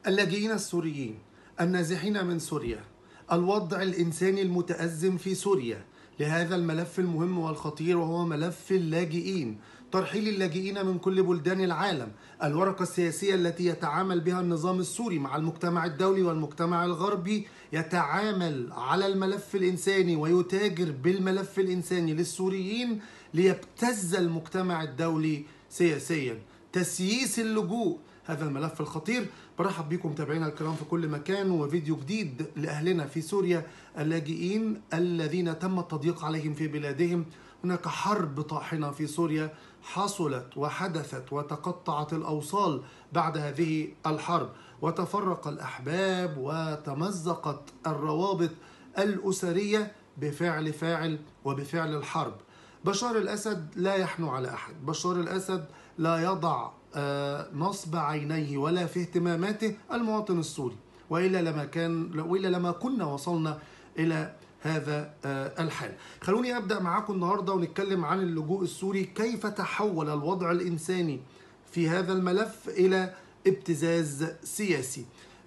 اللاجئين السوريين النازحين من سوريا الوضع الإنساني المتأزم في سوريا لهذا الملف المهم والخطير وهو ملف اللاجئين ترحيل اللاجئين من كل بلدان العالم الورقة السياسية التي يتعامل بها النظام السوري مع المجتمع الدولي والمجتمع الغربي يتعامل على الملف الإنساني ويتاجر بالملف الإنساني للسوريين ليبتز المجتمع الدولي سياسيا تسييس اللجوء هذا الملف الخطير برحب بكم متابعينا الكرام في كل مكان وفيديو جديد لأهلنا في سوريا اللاجئين الذين تم التضييق عليهم في بلادهم هناك حرب طاحنة في سوريا حصلت وحدثت وتقطعت الأوصال بعد هذه الحرب وتفرق الأحباب وتمزقت الروابط الأسرية بفعل فاعل وبفعل الحرب بشار الأسد لا يحنو على أحد بشار الأسد لا يضع نصب عينيه ولا في اهتماماته المواطن السوري والا لما كان والا لما كنا وصلنا الى هذا الحال. خلوني ابدا معاكم النهارده ونتكلم عن اللجوء السوري كيف تحول الوضع الانساني في هذا الملف الى ابتزاز سياسي.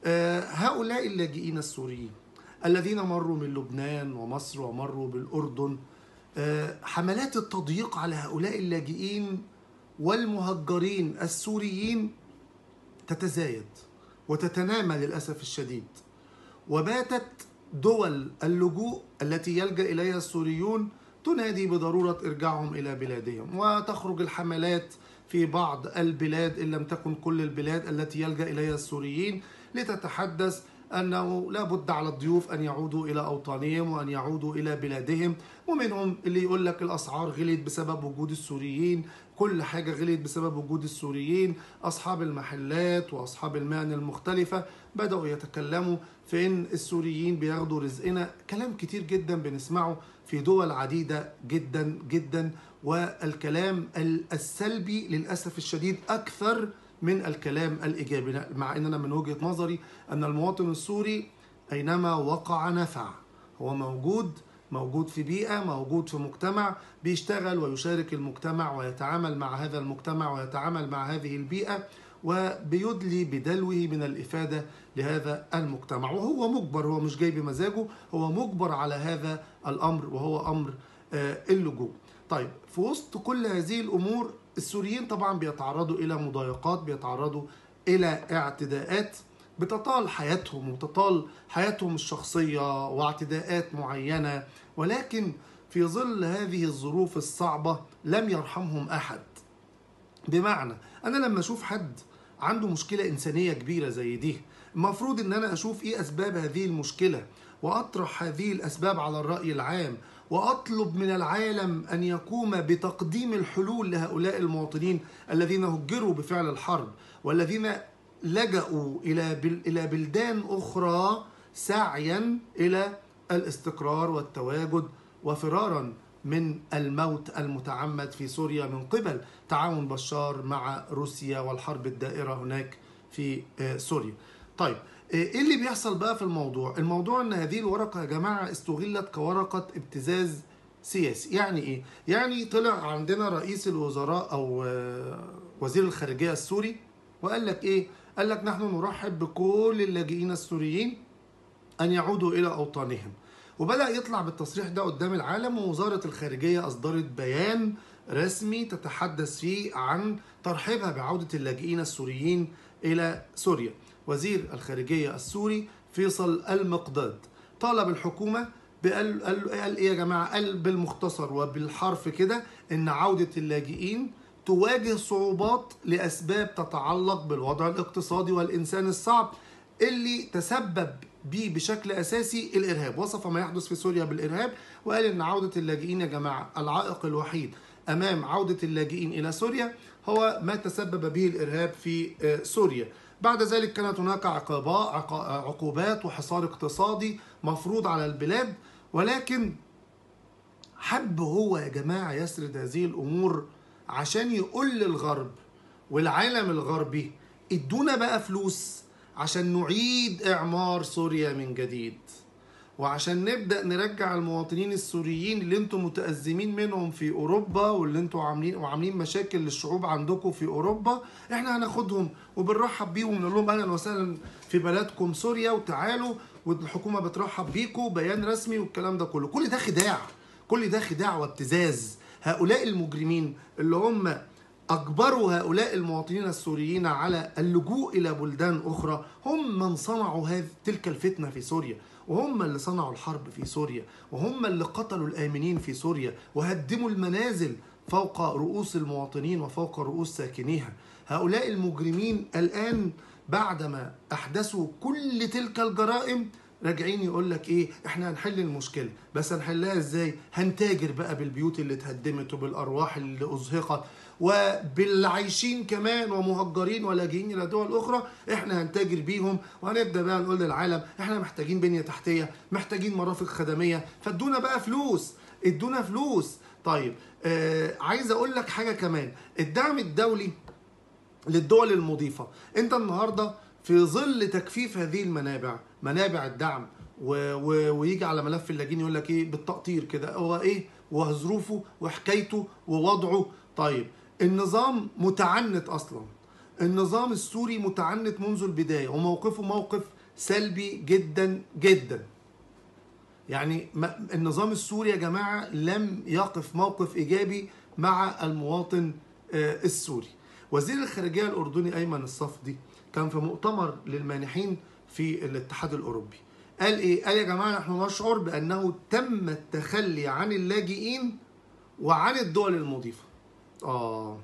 هؤلاء اللاجئين السوريين الذين مروا من لبنان ومصر ومروا بالاردن حملات التضييق على هؤلاء اللاجئين والمهجرين السوريين تتزايد وتتنامى للاسف الشديد وباتت دول اللجوء التي يلجا اليها السوريون تنادي بضروره ارجاعهم الى بلادهم وتخرج الحملات في بعض البلاد ان لم تكن كل البلاد التي يلجا اليها السوريين لتتحدث انه لا بد على الضيوف ان يعودوا الى اوطانهم وان يعودوا الى بلادهم ومنهم اللي يقول لك الاسعار غليت بسبب وجود السوريين كل حاجه غليت بسبب وجود السوريين اصحاب المحلات واصحاب المهن المختلفه بداوا يتكلموا في ان السوريين بياخدوا رزقنا كلام كتير جدا بنسمعه في دول عديده جدا جدا والكلام السلبي للاسف الشديد اكثر من الكلام الايجابي مع اننا من وجهه نظري ان المواطن السوري اينما وقع نفع هو موجود موجود في بيئه موجود في مجتمع بيشتغل ويشارك المجتمع ويتعامل مع هذا المجتمع ويتعامل مع هذه البيئه وبيدلي بدلوه من الافاده لهذا المجتمع وهو مجبر هو مش جاي بمزاجه هو مجبر على هذا الامر وهو امر اللجوء طيب في وسط كل هذه الامور السوريين طبعا بيتعرضوا الى مضايقات بيتعرضوا الى اعتداءات بتطال حياتهم وتطال حياتهم الشخصيه واعتداءات معينه ولكن في ظل هذه الظروف الصعبه لم يرحمهم احد بمعنى انا لما اشوف حد عنده مشكله انسانيه كبيره زي دي المفروض ان انا اشوف ايه اسباب هذه المشكله واطرح هذه الاسباب على الراي العام واطلب من العالم ان يقوم بتقديم الحلول لهؤلاء المواطنين الذين هجروا بفعل الحرب والذين لجأوا الى الى بلدان اخرى سعيا الى الاستقرار والتواجد وفرارا من الموت المتعمد في سوريا من قبل تعاون بشار مع روسيا والحرب الدائره هناك في سوريا. طيب ايه اللي بيحصل بقى في الموضوع؟ الموضوع ان هذه الورقه يا جماعه استغلت كورقه ابتزاز سياسي، يعني ايه؟ يعني طلع عندنا رئيس الوزراء او وزير الخارجيه السوري وقال لك ايه؟ قال لك نحن نرحب بكل اللاجئين السوريين ان يعودوا الى اوطانهم. وبدأ يطلع بالتصريح ده قدام العالم ووزارة الخارجية أصدرت بيان رسمي تتحدث فيه عن ترحيبها بعودة اللاجئين السوريين إلى سوريا. وزير الخارجية السوري فيصل المقداد طالب الحكومة قال قال ايه يا جماعه؟ قال بالمختصر وبالحرف كده ان عوده اللاجئين تواجه صعوبات لاسباب تتعلق بالوضع الاقتصادي والانساني الصعب اللي تسبب به بشكل اساسي الارهاب، وصف ما يحدث في سوريا بالارهاب وقال ان عوده اللاجئين يا جماعه العائق الوحيد امام عوده اللاجئين الى سوريا هو ما تسبب به الارهاب في سوريا. بعد ذلك كانت هناك عقوبات وحصار اقتصادي مفروض على البلاد ولكن حب هو يا جماعه يسرد هذه الامور عشان يقول للغرب والعالم الغربي ادونا بقى فلوس عشان نعيد اعمار سوريا من جديد وعشان نبدا نرجع المواطنين السوريين اللي انتم متازمين منهم في اوروبا واللي انتم عاملين وعاملين مشاكل للشعوب عندكم في اوروبا احنا هناخدهم وبنرحب بيهم ونقول لهم اهلا وسهلا في بلدكم سوريا وتعالوا والحكومه بترحب بيكم بيان رسمي والكلام ده كله كل ده خداع كل ده خداع وابتزاز هؤلاء المجرمين اللي هم أجبروا هؤلاء المواطنين السوريين على اللجوء إلى بلدان أخرى هم من صنعوا هذه تلك الفتنة في سوريا وهم اللي صنعوا الحرب في سوريا وهم اللي قتلوا الآمنين في سوريا وهدموا المنازل فوق رؤوس المواطنين وفوق رؤوس ساكنيها هؤلاء المجرمين الآن بعدما أحدثوا كل تلك الجرائم راجعين يقول لك ايه احنا هنحل المشكله بس هنحلها ازاي هنتاجر بقى بالبيوت اللي اتهدمت وبالارواح اللي ازهقت وبالعايشين كمان ومهجرين ولاجئين الى دول اخرى احنا هنتاجر بيهم وهنبدا بقى نقول للعالم احنا محتاجين بنيه تحتيه محتاجين مرافق خدميه فادونا بقى فلوس ادونا فلوس طيب آه عايز اقول لك حاجه كمان الدعم الدولي للدول المضيفه انت النهارده في ظل تكثيف هذه المنابع منابع الدعم و... و... ويجي على ملف اللاجئين يقول لك ايه بالتقطير كده هو ايه وظروفه وحكايته ووضعه طيب النظام متعنت اصلا النظام السوري متعنت منذ البدايه وموقفه موقف سلبي جدا جدا يعني النظام السوري يا جماعه لم يقف موقف ايجابي مع المواطن السوري وزير الخارجيه الاردني ايمن الصفدي كان في مؤتمر للمانحين في الاتحاد الاوروبي قال ايه قال يا جماعه نحن نشعر بانه تم التخلي عن اللاجئين وعن الدول المضيفه اه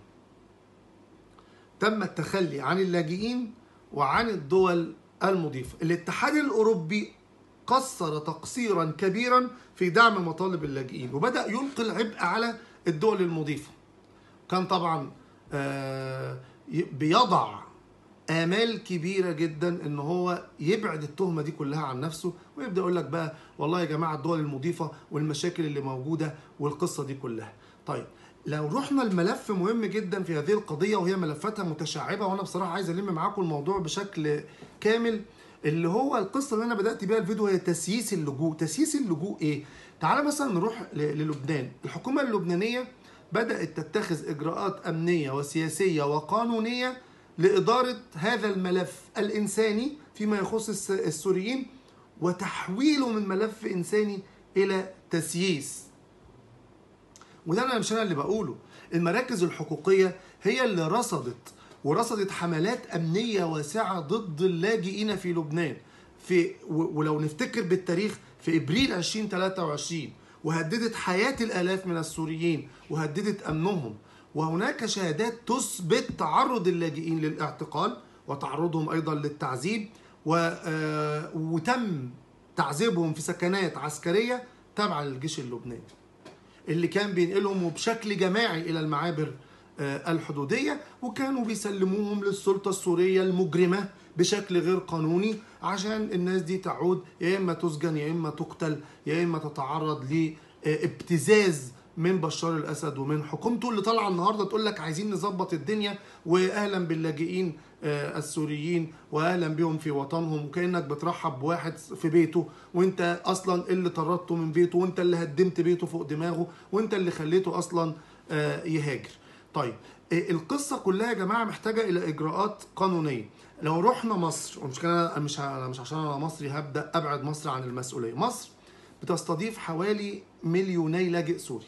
تم التخلي عن اللاجئين وعن الدول المضيفه الاتحاد الاوروبي قصر تقصيرا كبيرا في دعم مطالب اللاجئين وبدا يلقي العبء على الدول المضيفه كان طبعا آه بيضع امال كبيره جدا ان هو يبعد التهمه دي كلها عن نفسه ويبدا يقول لك بقى والله يا جماعه الدول المضيفه والمشاكل اللي موجوده والقصه دي كلها طيب لو رحنا الملف مهم جدا في هذه القضيه وهي ملفاتها متشعبه وانا بصراحه عايز الم معاكم الموضوع بشكل كامل اللي هو القصه اللي انا بدات بيها الفيديو هي تسييس اللجوء تسييس اللجوء ايه تعال مثلا نروح للبنان الحكومه اللبنانيه بدات تتخذ اجراءات امنيه وسياسيه وقانونيه لإدارة هذا الملف الإنساني فيما يخص السوريين وتحويله من ملف إنساني إلى تسييس وده أنا مش أنا اللي بقوله المراكز الحقوقية هي اللي رصدت ورصدت حملات أمنية واسعة ضد اللاجئين في لبنان في ولو نفتكر بالتاريخ في إبريل 2023 وهددت حياة الآلاف من السوريين وهددت أمنهم وهناك شهادات تثبت تعرض اللاجئين للاعتقال وتعرضهم ايضا للتعذيب و... وتم تعذيبهم في سكنات عسكريه تابعه للجيش اللبناني اللي كان بينقلهم بشكل جماعي الى المعابر الحدوديه وكانوا بيسلموهم للسلطه السوريه المجرمه بشكل غير قانوني عشان الناس دي تعود يا اما تسجن يا اما تقتل يا اما تتعرض لابتزاز من بشار الاسد ومن حكومته اللي طالعه النهارده تقول لك عايزين نظبط الدنيا واهلا باللاجئين السوريين واهلا بهم في وطنهم وكانك بترحب بواحد في بيته وانت اصلا اللي طردته من بيته وانت اللي هدمت بيته فوق دماغه وانت اللي خليته اصلا يهاجر. طيب القصه كلها يا جماعه محتاجه الى اجراءات قانونيه. لو رحنا مصر ومش كده مش مش عشان انا مصري هبدا ابعد مصر عن المسؤوليه، مصر بتستضيف حوالي مليوني لاجئ سوري.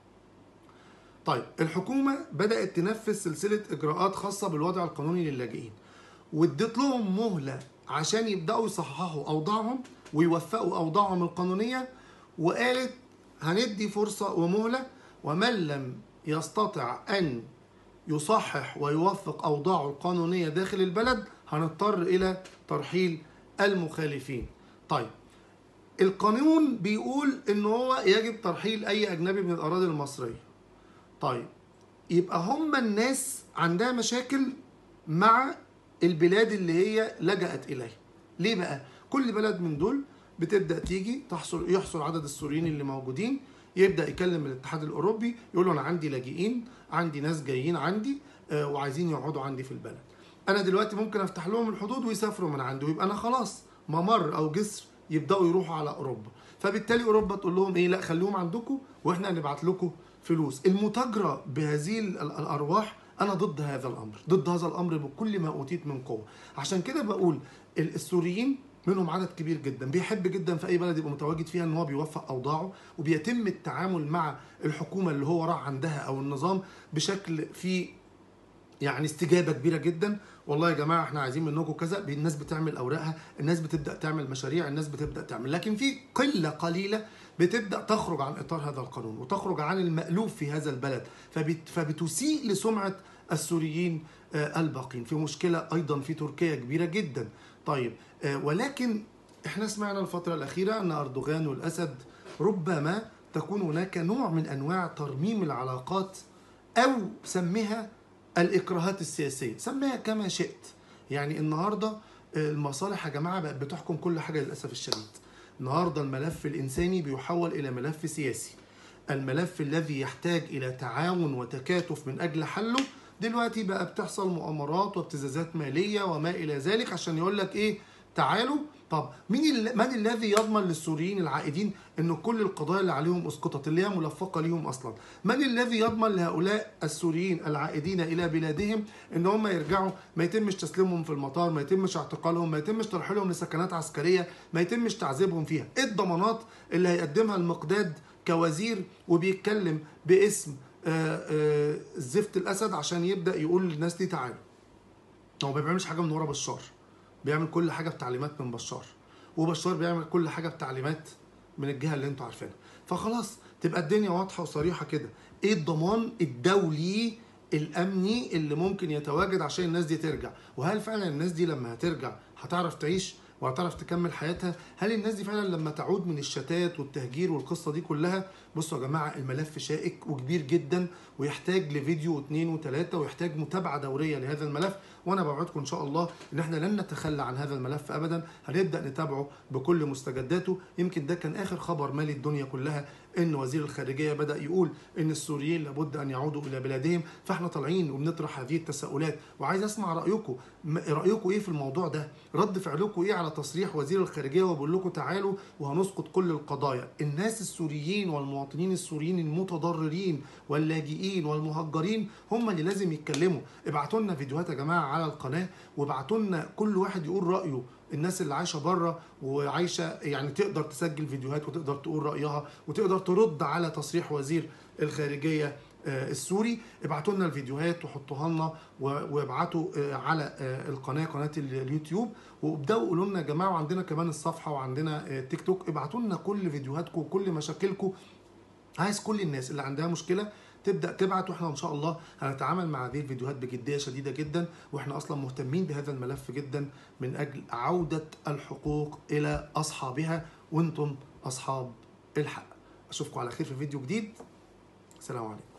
طيب الحكومة بدأت تنفذ سلسلة إجراءات خاصة بالوضع القانوني للاجئين وادت لهم مهلة عشان يبدأوا يصححوا أوضاعهم ويوفقوا أوضاعهم القانونية وقالت هندي فرصة ومهلة ومن لم يستطع أن يصحح ويوفق أوضاعه القانونية داخل البلد هنضطر إلى ترحيل المخالفين طيب القانون بيقول ان هو يجب ترحيل اي اجنبي من الاراضي المصريه طيب يبقى هم الناس عندها مشاكل مع البلاد اللي هي لجأت إليها ليه بقى؟ كل بلد من دول بتبدأ تيجي تحصل يحصل عدد السوريين اللي موجودين يبدأ يكلم الاتحاد الأوروبي يقول له أنا عندي لاجئين عندي ناس جايين عندي آه وعايزين يقعدوا عندي في البلد أنا دلوقتي ممكن أفتح لهم الحدود ويسافروا من عندي ويبقى أنا خلاص ممر أو جسر يبداوا يروحوا على اوروبا فبالتالي اوروبا تقول لهم ايه لا خليهم عندكم واحنا هنبعت لكم فلوس المتاجره بهذه ال- ال- الارواح انا ضد هذا الامر ضد هذا الامر بكل ما اوتيت من قوه عشان كده بقول ال- السوريين منهم عدد كبير جدا بيحب جدا في اي بلد يبقى متواجد فيها ان هو بيوفق اوضاعه وبيتم التعامل مع الحكومه اللي هو راح عندها او النظام بشكل فيه يعني استجابه كبيره جدا والله يا جماعه احنا عايزين منكم كذا الناس بتعمل اوراقها الناس بتبدا تعمل مشاريع الناس بتبدا تعمل لكن في قله قليله بتبدا تخرج عن اطار هذا القانون وتخرج عن المالوف في هذا البلد فبت فبتسيء لسمعه السوريين آه، الباقين في مشكله ايضا في تركيا كبيره جدا طيب آه، ولكن احنا سمعنا الفتره الاخيره ان اردوغان والاسد ربما تكون هناك نوع من انواع ترميم العلاقات او سميها الاكراهات السياسيه سميها كما شئت يعني النهارده المصالح يا جماعه بقت بتحكم كل حاجه للاسف الشديد النهارده الملف الانساني بيحول الى ملف سياسي الملف الذي يحتاج الى تعاون وتكاتف من اجل حله دلوقتي بقى بتحصل مؤامرات وابتزازات ماليه وما الى ذلك عشان يقول لك ايه تعالوا طب مين ال- من الذي يضمن للسوريين العائدين ان كل القضايا اللي عليهم اسقطت اللي هي ملفقه ليهم اصلا من الذي يضمن لهؤلاء السوريين العائدين الى بلادهم ان هم يرجعوا ما يتمش تسليمهم في المطار ما يتمش اعتقالهم ما يتمش ترحيلهم لسكنات عسكريه ما يتمش تعذيبهم فيها ايه الضمانات اللي هيقدمها المقداد كوزير وبيتكلم باسم آه، آه، زفت الاسد عشان يبدا يقول للناس دي تعالوا هو ما بيعملش حاجه من ورا بشار بيعمل كل حاجه بتعليمات من بشار وبشار بيعمل كل حاجه بتعليمات من الجهه اللي انتوا عارفينها فخلاص تبقى الدنيا واضحه وصريحه كده ايه الضمان الدولي الامني اللي ممكن يتواجد عشان الناس دي ترجع وهل فعلا الناس دي لما هترجع هتعرف تعيش وهتعرف تكمل حياتها هل الناس دي فعلا لما تعود من الشتات والتهجير والقصه دي كلها بصوا يا جماعه الملف شائك وكبير جدا ويحتاج لفيديو واثنين وثلاثه ويحتاج متابعه دوريه لهذا الملف وانا بوعدكم ان شاء الله ان احنا لن نتخلى عن هذا الملف ابدا هنبدا نتابعه بكل مستجداته يمكن ده كان اخر خبر مالي الدنيا كلها ان وزير الخارجيه بدا يقول ان السوريين لابد ان يعودوا الى بلادهم فاحنا طالعين وبنطرح هذه التساؤلات وعايز اسمع رايكم م- رايكم ايه في الموضوع ده رد فعلكم ايه على تصريح وزير الخارجيه وبيقول لكم تعالوا وهنسقط كل القضايا الناس السوريين والمواطنين السوريين المتضررين واللاجئين والمهجرين هم اللي لازم يتكلموا ابعتوا لنا فيديوهات يا جماعه على القناه وابعتوا لنا كل واحد يقول رايه الناس اللي عايشه بره وعايشه يعني تقدر تسجل فيديوهات وتقدر تقول رايها وتقدر ترد على تصريح وزير الخارجيه آه، السوري ابعتوا لنا الفيديوهات وحطوها لنا و- وابعتوا آه، على آه، القناه قناه ال- اليوتيوب وابداوا قولوا لنا يا جماعه وعندنا كمان الصفحه وعندنا آه، تيك توك ابعتوا لنا كل فيديوهاتكم وكل مشاكلكم عايز كل الناس اللي عندها مشكله تبدا تبعت واحنا ان شاء الله هنتعامل مع هذه الفيديوهات بجديه شديده جدا واحنا اصلا مهتمين بهذا الملف جدا من اجل عوده الحقوق الى اصحابها وانتم اصحاب الحق اشوفكم على خير في فيديو جديد سلام عليكم